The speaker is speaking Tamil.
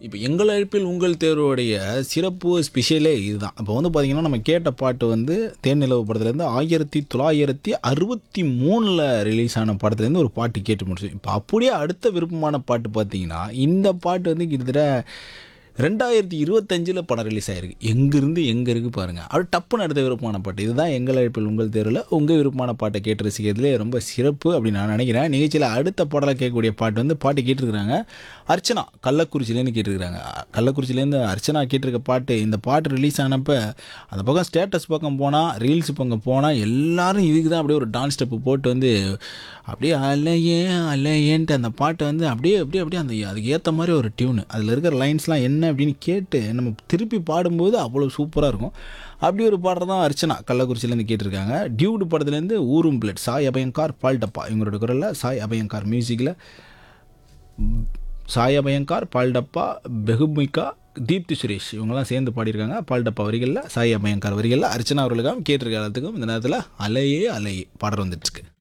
இப்போ எங்கள் அழைப்பில் உங்கள் தேர்வுடைய சிறப்பு ஸ்பெஷலே இதுதான் இப்போ வந்து பார்த்திங்கன்னா நம்ம கேட்ட பாட்டு வந்து தேனிலவு படத்துலேருந்து ஆயிரத்தி தொள்ளாயிரத்தி அறுபத்தி மூணில் ரிலீஸ் ஆன படத்துலேருந்து ஒரு பாட்டு கேட்டு முடிச்சு இப்போ அப்படியே அடுத்த விருப்பமான பாட்டு பார்த்தீங்கன்னா இந்த பாட்டு வந்து கிட்டத்தட்ட ரெண்டாயிரத்தி இருபத்தஞ்சில் படம் ரிலீஸ் ஆயிருக்கு எங்கேருந்து எங்கே இருக்குது பாருங்கள் அது டப்புன்னு அடுத்த விருப்பமான பாட்டு இதுதான் எங்கள் அழைப்பில் உங்கள் தேர்வில் உங்கள் விருப்பமான பாட்டை கேட்டு ரசிக்கிறதுலே ரொம்ப சிறப்பு அப்படின்னு நான் நினைக்கிறேன் நிகழ்ச்சியில் அடுத்த பாடலை கேட்கக்கூடிய பாட்டு வந்து பாட்டு கேட்டிருக்கிறாங்க அர்ச்சனா கள்ளக்குறிச்சிலேருந்து கேட்டிருக்கிறாங்க கள்ளக்குறிச்சிலேருந்து அர்ச்சனா கேட்டிருக்க பாட்டு இந்த பாட்டு ரிலீஸ் ஆனப்போ அந்த பக்கம் ஸ்டேட்டஸ் பக்கம் போனால் ரீல்ஸ் பக்கம் போனால் எல்லாரும் இதுக்கு தான் அப்படியே ஒரு டான்ஸ் ஸ்டெப்பு போட்டு வந்து அப்படியே அலையே அலையேன்ட்டு அந்த பாட்டை வந்து அப்படியே அப்படியே அப்படியே அந்த அதுக்கு ஏற்ற மாதிரி ஒரு டியூனு அதில் இருக்கிற லைன்ஸ்லாம் என்ன அப்படின்னு கேட்டு நம்ம திருப்பி பாடும்போது அவ்வளோ சூப்பராக இருக்கும் அப்படி ஒரு பாடுறது தான் அர்ச்சனா கள்ளக்குறிச்சிலேருந்து கேட்டிருக்காங்க டியூடு படத்துலேருந்து ஊரும் பிளட் சாய் அபயங்கார் பால்டப்பா இவங்களோட குரலில் சாய் அபயங்கார் மியூசிக்கில் சாய் அபயங்கார் பால்டப்பா பெகுமிகா தீப்தி சுரேஷ் இவங்கெல்லாம் சேர்ந்து பாடியிருக்காங்க பால்டப்பா வரிகளில் சாய் அபயங்கார் வரிகளில் அர்ச்சனா அவர்களுக்காக கேட்டிருக்க காலத்துக்கும் இந்த நேரத்தில் அலையே அலையே பாடல் வந்துட்டுருக்கு